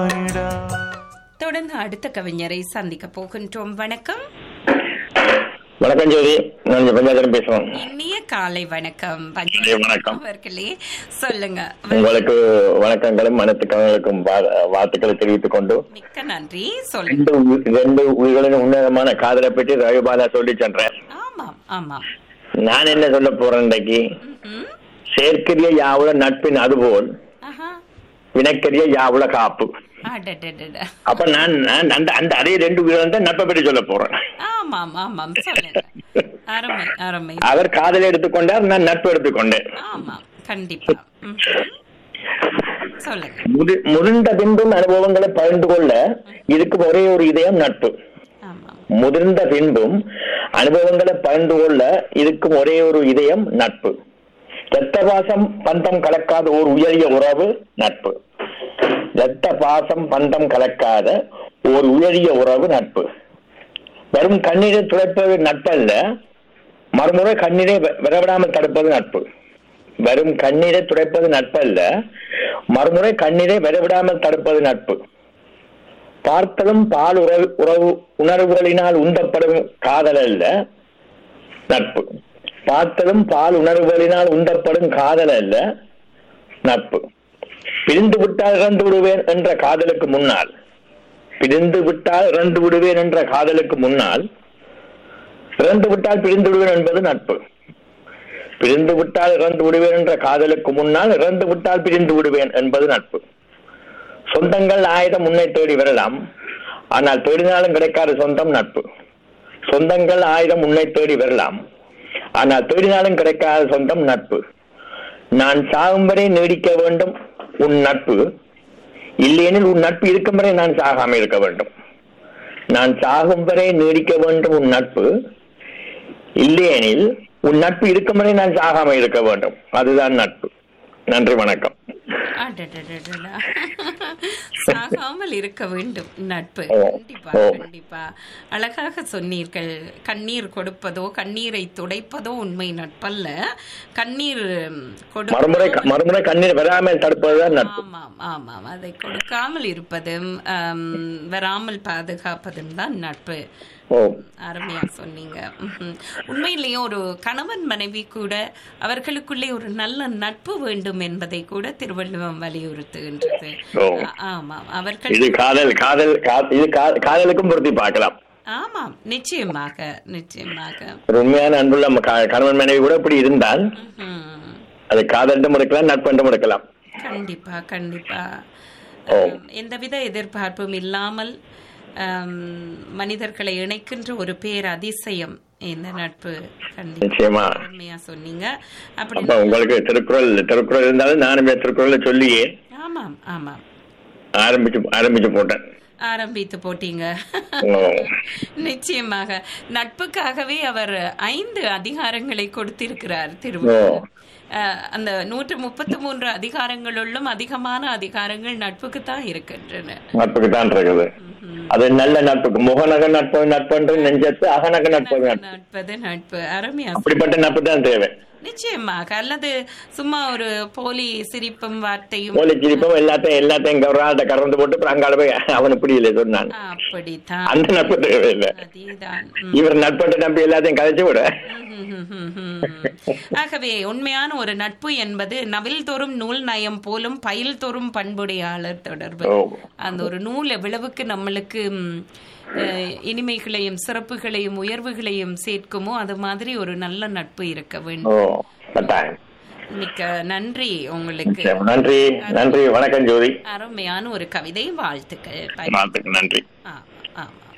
தொடர்ந்து அடுத்த கவிஞரை சந்திக்க போகின்றோம் வணக்கம் வணக்கம் ஜோதி நான் பஞ்சாயத்து பேசுறேன் இனிய காலை வணக்கம் இனிய வணக்கம். அவர்களே சொல்லுங்க உங்களுக்கு வணக்கங்களும் மனத்துக்களுக்கும் வாழ்த்துக்களை தெரிவித்துக் கொண்டு மிக்க நன்றி சொல்லுங்க ரெண்டு உயி- ரெண்டு உயிர்களின் உன்னதமான காதலை பற்றி ரவிபாலா சொல்லி சென்றேன் ஆமாம் ஆமாம் நான் என்ன சொல்ல போறேன் இன்றைக்கு ம்ஹும். செயற்கரிய யாவுல நட்பின் அதுபோல் ஆஹா வினக்கரிய யாவுல காப்பு அடடடட. அப்ப நான் நான் அந்த அந்த அதே ரெண்டு உயிரிழந்த நட்பை பற்றி சொல்ல போறேன் ஆமாம் ஆமாம் சொல்லுங்க அருமை அருமை அவர் காதலை எடுத்துக்கொண்டார் நான் நட்பு எடுத்துக்கொண்டேன் ஆமாம் கண்டிப்பா ம்ஹும். சொல்லுங்க முதி- முதிர்ந்த பின்பும் அனுபவங்களை பகிர்ந்து கொள்ள இருக்கும் ஒரே ஒரு இதயம் நட்பு ஆமாம் முதிர்ந்த பின்பும் அனுபவங்களை பகிர்ந்து கொள்ள இருக்கும் ஒரே ஒரு இதயம் நட்பு இரத்த பாசம் பந்தம் கலக்காத ஒரு உயரிய உறவு நட்பு இரத்த பாசம் பந்தம் கலக்காத ஒரு உயரிய உறவு நட்பு வெறும் கண்ணீரை துடைப்பது நட்பல்ல மறுமுறை கண்ணீரை வெ- விரவிடாமல் தடுப்பது நட்பு வெறும் கண்ணீரை துடைப்பது நட்பல்ல மறுமுறை கண்ணீரை விரவிடாமல் தடுப்பது நட்பு பார்த்ததும் பால் உறவு உறவு உணர்வுகளினால் உந்தப்படும் காதல் அல்ல நட்பு பார்த்ததும் பால் உணர்வுகளினால் உந்தப்படும் காதல் அல்ல நட்பு பிரிந்து விட்டால் இறந்து விடுவேன் என்ற காதலுக்கு முன்னால் பிரிந்து விட்டால் இறந்து விடுவேன் என்ற காதலுக்கு முன்னால் இறந்து விட்டால் பிரிந்து விடுவேன் என்பது நட்பு பிரிந்து விட்டால் இறந்து விடுவேன் என்ற காதலுக்கு முன்னால் இறந்து விட்டால் பிரிந்து விடுவேன் என்பது நட்பு சொந்தங்கள் ஆயுதம் முன்னே தேடி வரலாம் ஆனால் தேடினாலும் கிடைக்காத சொந்தம் நட்பு சொந்தங்கள் ஆயுதம் முன்னே தேடி வரலாம் ஆனால் தேடினாலும் கிடைக்காத சொந்தம் நட்பு நான் சாகும் வரை நீடிக்க வேண்டும் உன் நட்பு இல்லையெனில் உன் நட்பு இருக்கும் வரை நான் சாகாமல் இருக்க வேண்டும் நான் சாகும் வரை நீடிக்க வேண்டும் உன் நட்பு இல்லையெனில் உன் நட்பு இருக்கும் வரை நான் சாகாமல் இருக்க வேண்டும் அதுதான் நட்பு நன்றி வணக்கம் அடடடடடா. சாகாமல் இருக்க வேண்டும் நட்பு ஓ, கண்டிப்பா ஓ. கண்டிப்பா அழகாக சொன்னீர்கள் கண்ணீர் கொடுப்பதோ கண்ணீரை துடைப்பதோ உண்மை நட்பல்ல கண்ணீர் மறுமுறை கொடுப்பதோ மறுமுறை கண்ணீர் வராமல் தடுப்பதுதான் நட்பு ஆமாம் ஆமாம் அதை கொடுக்காமல் இருப்பதும் ஆம், வராமல் பாதுகாப்பதும் தான் நட்பு ஓ அருமையா சொன்னீங்க ம்ஹும். உண்மையிலேயே ஒரு கணவன் மனைவி கூட அவர்களுக்குள்ளே ஒரு நல்ல நட்பு வேண்டும் என்பதை கூட திருவள்ளுவம் வலியுறுத்துகின்றது ஓ. ஆ- ஆமாம் அவர்கள் இது காதல் காதல் கா- இது கா- காதலுக்கும் பொருத்தி பார்க்கலாம் ஆமாம் நிச்சயமாக நிச்சயமாக ஒரு உண்மையான அன்புள்ள ம- க- கணவன் மனைவி கூட இப்படி இருந்தால் ம்ஹும். அது காதலிட்டும் இருக்கலாம் நட்பென்றும் இருக்கலாம் கண்டிப்பா கண்டிப்பா ஓ. ஆம், எந்தவித எதிர்பார்ப்பும் இல்லாமல் ஆம், மனிதர்களை இணைக்கின்ற ஒரு பேர் அதிசயம் இந்த நட்பு கண்டிப்பா நிச்சயமா அருமையா சொன்னீங்க அப்படி அப்ப உங்களுக்கு திருக்குறள் திருக்குறள் இருந்தாலும் நானும் திருக்குறளை சொல்லியே ஆமாம் ஆமாம் ஆரம்பிச்சு ஆரம்பிச்சு போட்டேன் ஆரம்பித்து போட்டீங்க ஓ. நிச்சயமாக நட்புக்காகவே அவர் ஐந்து அதிகாரங்களை கொடுத்திருக்கிறார் திருவள்ளுவர் அஹ், அந்த நூற்று முப்பத்தி மூன்று அதிகாரங்களுள்ளும் அதிகமான அதிகாரங்கள் நட்புக்கு தான் இருக்கின்றன நட்புக்கு தான் இருக்குது அது நல்ல நட்புக்கு முகநக நட்பு நட்பு நெஞ்சத்து அகநக நட்பு நட்பு நட்பது நட்பு அருமையா அப்படிப்பட்ட நட்பு தான் தேவை நிச்சயமாக அல்லது சும்மா ஒரு போலி சிரிப்பும் வார்த்தையும் போலி சிரிப்பும் எல்லாத்தையும் எல்லாத்தையும் கவராட்ட கறந்து போட்டு அப்புறம் அங்கால போய் அவன் இப்படி இல்லை சொன்னான் அப்படித்தான் அந்த நட்பு தேவையில்லை அதேதான் ம். இவர் நட்பட்டு நம்பி எல்லாத்தையும் கதைச்சு விட ஆகவே உண்மையான ஒரு நட்பு என்பது நவில் தோறும் நூல் நயம் போலும் பயில் தோறும் பண்புடையாளர் தொடர்பு ஓ. அந்த ஒரு நூல் எவ்வளவுக்கு நம்மளுக்கு ம், அஹ், இனிமைகளையும் சிறப்புகளையும் உயர்வுகளையும் சேர்க்குமோ அது மாதிரி ஒரு நல்ல நட்பு இருக்க ஓ வேண்டும் கட்டாயம் மிக்க நன்றி உங்களுக்கு சரி, நன்றி நன்றி வணக்கம் ஜோதி அருமையான ஒரு கவிதை வாழ்த்துக்கள் வாழ்த்துக்கு நன்றி ஆ, ஆமா